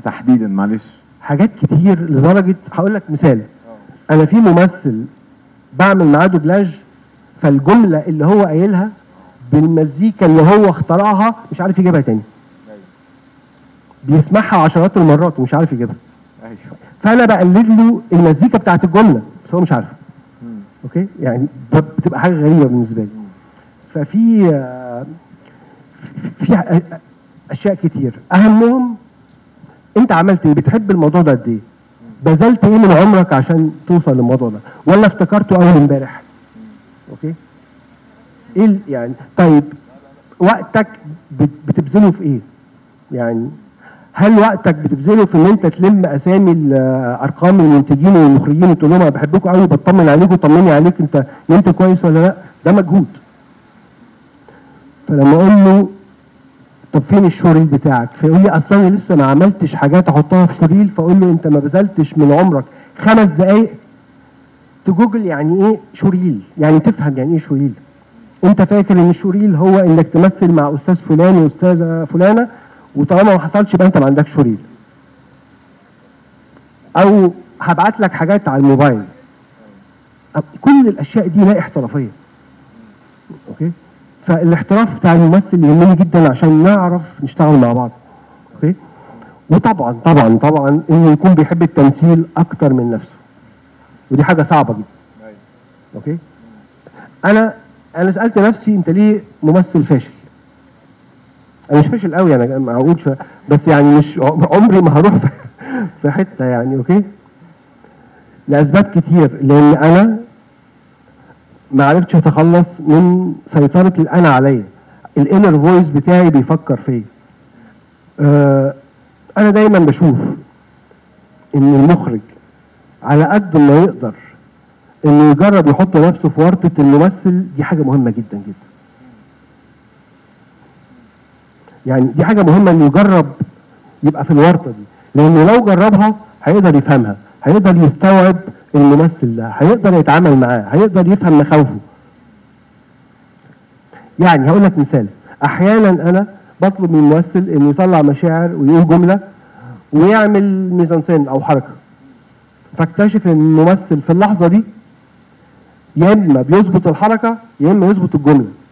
تحديدا معلش حاجات كتير لدرجه هقول لك مثال انا في ممثل بعمل معاه دوبلاج فالجمله اللي هو قايلها بالمزيكا اللي هو اخترعها مش عارف يجيبها تاني بيسمعها عشرات المرات ومش عارف يجيبها ايوه فانا بقلد له المزيكا بتاعت الجمله بس هو مش عارفها اوكي يعني ده بتبقى حاجه غريبه بالنسبه لي ففي آه، في- في أ- اشياء كتير اهمهم انت عملت ايه بتحب الموضوع ده قد ايه بذلت ايه من عمرك عشان توصل للموضوع ده ولا افتكرته اول امبارح اوكي ايه ال- يعني طيب وقتك بت- بتبذله في ايه يعني هل وقتك بتبذله في ان انت تلم اسامي ال- ارقام المنتجين والمخرجين وتقول لهم انا بحبكم قوي بطمن عليكم وطمني عليك انت انت كويس ولا لا ده مجهود فلما اقول له طب فين الشوريل بتاعك فيقول لي اصلا انا لسه ما عملتش حاجات احطها في شوريل فاقول له انت ما بذلتش من عمرك خمس دقائق تجوجل يعني ايه شوريل يعني تفهم يعني ايه شوريل انت فاكر ان الشوريل هو انك تمثل مع استاذ فلان واستاذه فلانه وطالما ما حصلش يبقى انت ما عندكش شوريل او هبعت لك حاجات على الموبايل أب- كل الاشياء دي لا احترافيه اوكي فالاحتراف بتاع الممثل يهمني جدا عشان نعرف نشتغل مع بعض اوكي وطبعا طبعا طبعا انه يكون بيحب التمثيل اكتر من نفسه ودي حاجه صعبه جدا اوكي انا انا سالت نفسي انت ليه ممثل فاشل انا مش فاشل قوي انا معقول شويه بس يعني مش عمري ما هروح في- في حته يعني اوكي لاسباب كتير لان انا ما عرفتش اتخلص من سيطره الانا عليا الانر فويس بتاعي بيفكر فيا آه انا دايما بشوف ان المخرج على قد ما يقدر انه يجرب يحط نفسه في ورطه الممثل دي حاجه مهمه جدا جدا يعني دي حاجه مهمه انه يجرب يبقى في الورطه دي لانه لو جربها هيقدر يفهمها هيقدر يستوعب الممثل ده هيقدر يتعامل معاه هيقدر يفهم مخاوفه يعني هقول لك مثال احيانا انا بطلب من الممثل انه يطلع مشاعر ويقول جمله ويعمل ميزانسين او حركه فاكتشف ان الممثل في اللحظه دي يا اما بيظبط الحركه يا اما يظبط الجمله